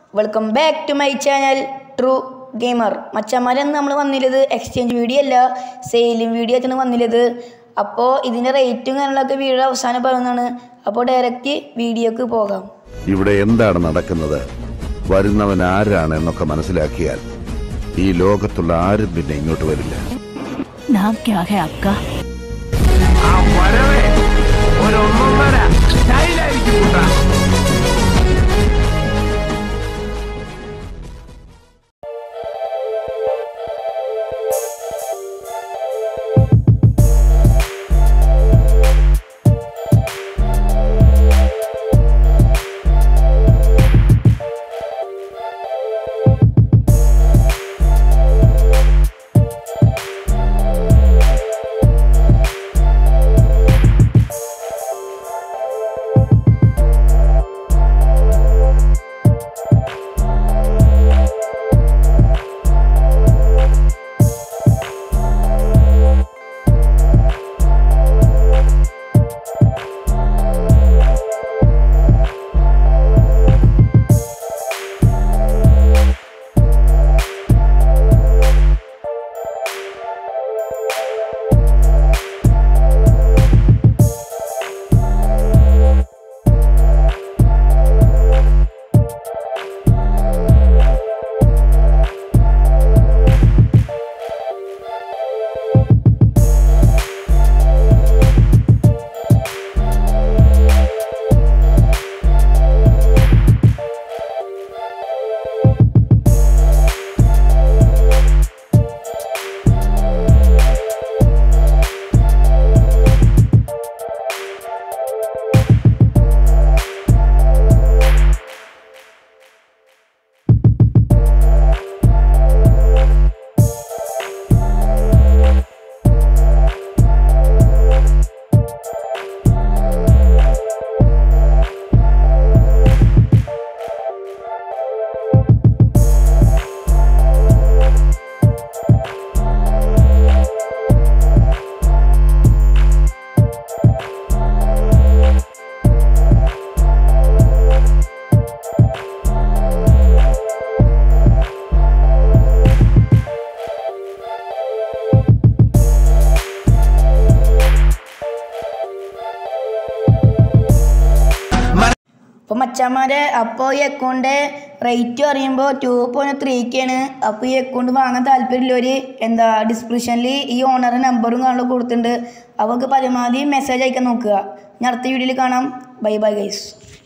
welcome back to my channel true gamer മച്ചന്മാരെന്ന് നമ്മൾ വന്നില്ലത് എക്സ്ചേഞ്ച് വീഡിയോ അല്ല സെയിലിംഗ് വീഡിയോ ആയിട്ടാണ് വന്നില്ലത് അപ്പോൾ ഇതിൻ്റെ റേറ്റും കാര്യങ്ങളൊക്കെ വീഡിയോ അവസാനം പറയുന്നതാണ് അപ്പോൾ ഡയറക്റ്റ് വീഡിയോക്ക് പോകാം ഇവിടെ എന്താണ് നടക്കുന്നത് വരുന്നവൻ ആരാണ് എന്നൊക്കെ മനസ്സിലാക്കിയാൽ ഈ ലോകത്തുള്ള ആരും പിന്നെ ഇങ്ങോട്ട് വരില്ല नाम क्या है आपका ആ വരവേ ഒരൊന്നൊന്നര സ്റ്റൈലായിരിക്കും കൂട്ടാ അപ്പോൾ മച്ചാന്മാരെ അപ്പോൾ ഈ അക്കൗണ്ട് റേറ്റ് പറയുമ്പോൾ ടു പോയിൻറ്റ് ത്രീക്കാണ് അപ്പോൾ ഈ അക്കൗണ്ട് വാങ്ങാൻ താല്പര്യമുള്ളവർ എന്താ ഡിസ്ക്രിപ്ഷനിൽ ഈ ഓണറുടെ നമ്പറും കാണുക കൊടുത്തിട്ടുണ്ട് അവർക്ക് പരമാവധി മെസ്സേജ് അയക്കാൻ നോക്കുക ഞാൻ അടുത്ത വീഡിയോയിൽ കാണാം ബൈ ബൈ ഗൈസ്